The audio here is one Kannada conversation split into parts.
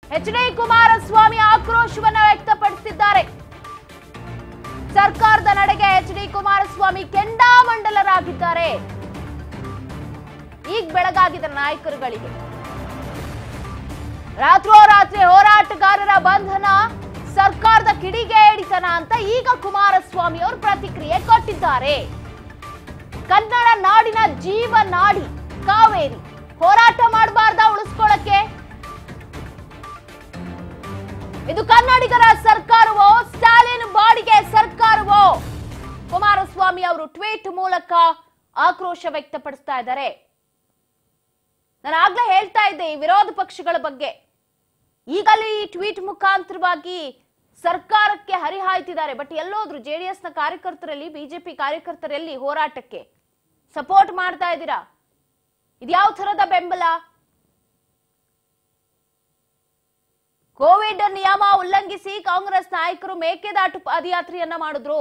ಎಚ್ ಡಿ ಕುಮಾರಸ್ವಾಮಿ ಆಕ್ರೋಶವನ್ನ ವ್ಯಕ್ತಪಡಿಸಿದ್ದಾರೆ ಸರ್ಕಾರದ ನಡೆಗೆ ಎಚ್ ಡಿ ಕುಮಾರಸ್ವಾಮಿ ಕೆಂಡಾಮಂಡಲರಾಗಿದ್ದಾರೆ ಈಗ ಬೆಳಗಾಗಿದೆ ನಾಯಕರುಗಳಿಗೆ ರಾತ್ರೋರಾತ್ರಿ ಹೋರಾಟಗಾರರ ಬಂಧನ ಸರ್ಕಾರದ ಕಿಡಿಗೆ ಹಿಡಿತನ ಅಂತ ಈಗ ಕುಮಾರಸ್ವಾಮಿ ಅವರು ಪ್ರತಿಕ್ರಿಯೆ ಕೊಟ್ಟಿದ್ದಾರೆ ಕನ್ನಡ ನಾಡಿನ ಜೀವ ನಾಡಿ ಕಾವೇರಿ ಹೋರಾಟ ಮಾಡಬಾರ್ದ ಉಳಿಸ್ಕೊಳ್ಳಕ್ಕೆ ಇದು ಕನ್ನಡಿಗರ ಸರ್ಕಾರವೋ ಸ್ಟಾಲಿನ್ ಬಾಡಿಗೆ ಸರ್ಕಾರವೋ ಕುಮಾರಸ್ವಾಮಿ ಅವರು ಟ್ವೀಟ್ ಮೂಲಕ ಆಕ್ರೋಶ ವ್ಯಕ್ತಪಡಿಸ್ತಾ ಇದ್ದಾರೆ ನಾನು ಆಗ್ಲೇ ಹೇಳ್ತಾ ಇದ್ದೆ ಈ ವಿರೋಧ ಪಕ್ಷಗಳ ಬಗ್ಗೆ ಈಗಲೇ ಈ ಟ್ವೀಟ್ ಮುಖಾಂತರವಾಗಿ ಸರ್ಕಾರಕ್ಕೆ ಹರಿಹಾಯ್ತಿದ್ದಾರೆ ಬಟ್ ಎಲ್ಲೋದ್ರು ಜೆಡಿಎಸ್ ನ ಕಾರ್ಯಕರ್ತರಲ್ಲಿ ಬಿಜೆಪಿ ಕಾರ್ಯಕರ್ತರಲ್ಲಿ ಹೋರಾಟಕ್ಕೆ ಸಪೋರ್ಟ್ ಮಾಡ್ತಾ ಇದ್ದೀರಾ ಇದ್ಯಾವ ಥರದ ಬೆಂಬಲ ಕೋವಿಡ್ ನಿಯಮ ಉಲ್ಲಂಘಿಸಿ ಕಾಂಗ್ರೆಸ್ ನಾಯಕರು ಮೇಕೆದಾಟು ಪಾದಯಾತ್ರೆಯನ್ನ ಮಾಡಿದ್ರು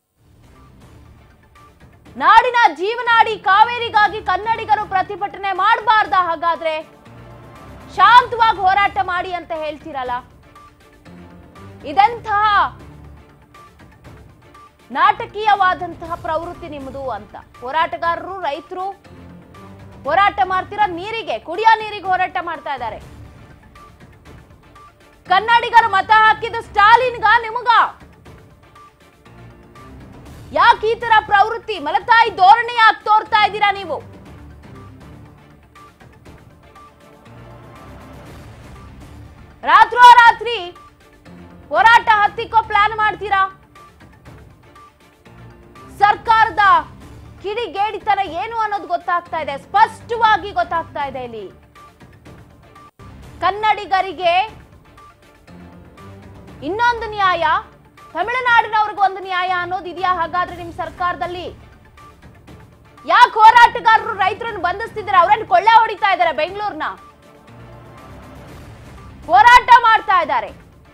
ನಾಡಿನ ಜೀವನಾಡಿ ಕಾವೇರಿಗಾಗಿ ಕನ್ನಡಿಗರು ಪ್ರತಿಭಟನೆ ಮಾಡಬಾರ್ದ ಹಾಗಾದ್ರೆ ಶಾಂತವಾಗಿ ಹೋರಾಟ ಮಾಡಿ ಅಂತ ಹೇಳ್ತೀರಲ್ಲ ಇದೆಂತಹ ನಾಟಕೀಯವಾದಂತಹ ಪ್ರವೃತ್ತಿ ನಿಮ್ಮದು ಅಂತ ಹೋರಾಟಗಾರರು ರೈತರು ಹೋರಾಟ ಮಾಡ್ತಿರೋ ನೀರಿಗೆ ಕುಡಿಯೋ ನೀರಿಗೆ ಹೋರಾಟ ಮಾಡ್ತಾ ಇದ್ದಾರೆ ಕನ್ನಡಿಗರು ಮತ ಹಾಕಿದ ಸ್ಟಾಲಿನ್ಗ ನಿಮಗ ಯಾಕೆ ಈ ತರ ಪ್ರವೃತ್ತಿ ಮಲತಾಯಿ ಧೋರಣೆ ಯಾಕೆ ತೋರ್ತಾ ಇದ್ದೀರಾ ನೀವು ರಾತ್ರೋರಾತ್ರಿ ಹೋರಾಟ ಹತ್ತಿಕ್ಕೋ ಪ್ಲಾನ್ ಮಾಡ್ತೀರಾ ಸರ್ಕಾರದ ಕಿಡಿಗೇಡಿತನ ಏನು ಅನ್ನೋದು ಗೊತ್ತಾಗ್ತಾ ಇದೆ ಸ್ಪಷ್ಟವಾಗಿ ಗೊತ್ತಾಗ್ತಾ ಇದೆ ಇಲ್ಲಿ ಕನ್ನಡಿಗರಿಗೆ ಇನ್ನೊಂದು ನ್ಯಾಯ ತಮಿಳುನಾಡಿನವ್ರಿಗೆ ಒಂದು ನ್ಯಾಯ ಅನ್ನೋದು ಇದೆಯಾ ಹಾಗಾದ್ರೆ ನಿಮ್ ಸರ್ಕಾರದಲ್ಲಿ ಯಾಕೆ ಹೋರಾಟಗಾರರು ರೈತರನ್ನು ಬಂಧಿಸ್ತಿದ್ದಾರೆ ಅವರನ್ನು ಕೊಳ್ಳೆ ಹೊಡಿತಾ ಇದ್ದಾರೆ ಬೆಂಗಳೂರಿನ ಹೋರಾಟ ಮಾಡ್ತಾ ಇದ್ದಾರೆ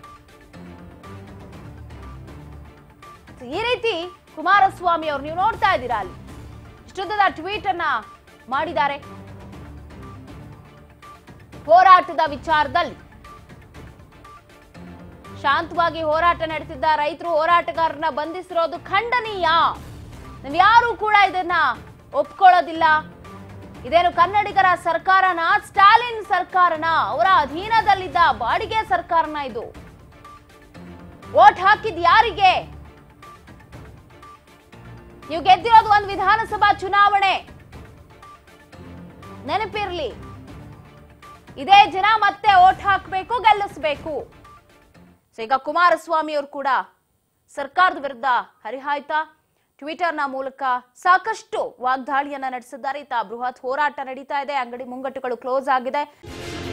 ಈ ರೀತಿ ಕುಮಾರಸ್ವಾಮಿ ಅವರು ನೀವು ನೋಡ್ತಾ ಇದ್ದೀರಾ ಅಲ್ಲಿ ಇಷ್ಟುದ್ದದ ಟ್ವೀಟ್ ಅನ್ನ ಮಾಡಿದ್ದಾರೆ ಹೋರಾಟದ ವಿಚಾರದಲ್ಲಿ ಶಾಂತವಾಗಿ ಹೋರಾಟ ನಡೆಸಿದ್ದ ರೈತರು ಹೋರಾಟಗಾರರನ್ನ ಬಂಧಿಸಿರೋದು ಖಂಡನೀಯ ನಾವು ಯಾರು ಕೂಡ ಇದನ್ನ ಒಪ್ಕೊಳ್ಳೋದಿಲ್ಲ ಇದೇನು ಕನ್ನಡಿಗರ ಸರ್ಕಾರನ ಸ್ಟಾಲಿನ್ ಸರ್ಕಾರನ ಅವರ ಅಧೀನದಲ್ಲಿದ್ದ ಬಾಡಿಗೆ ಸರ್ಕಾರನ ಇದು ವೋಟ್ ಹಾಕಿದ್ ಯಾರಿಗೆ ನೀವು ಗೆದ್ದಿರೋದು ಒಂದು ವಿಧಾನಸಭಾ ಚುನಾವಣೆ ನೆನಪಿರ್ಲಿ ಇದೇ ಜನ ಮತ್ತೆ ಓಟ್ ಹಾಕಬೇಕು ಗೆಲ್ಲಿಸ್ಬೇಕು ಸೊ ಈಗ ಕುಮಾರಸ್ವಾಮಿ ಅವರು ಕೂಡ ಸರ್ಕಾರದ ವಿರುದ್ಧ ಹರಿಹಾಯ್ತಾ ಟ್ವಿಟರ್ನ ಮೂಲಕ ಸಾಕಷ್ಟು ವಾಗ್ದಾಳಿಯನ್ನ ನಡೆಸಿದ್ದಾರೆ ಇತ್ತ ಬೃಹತ್ ಹೋರಾಟ ನಡೀತಾ ಇದೆ ಅಂಗಡಿ ಮುಂಗಟ್ಟುಗಳು ಕ್ಲೋಸ್ ಆಗಿದೆ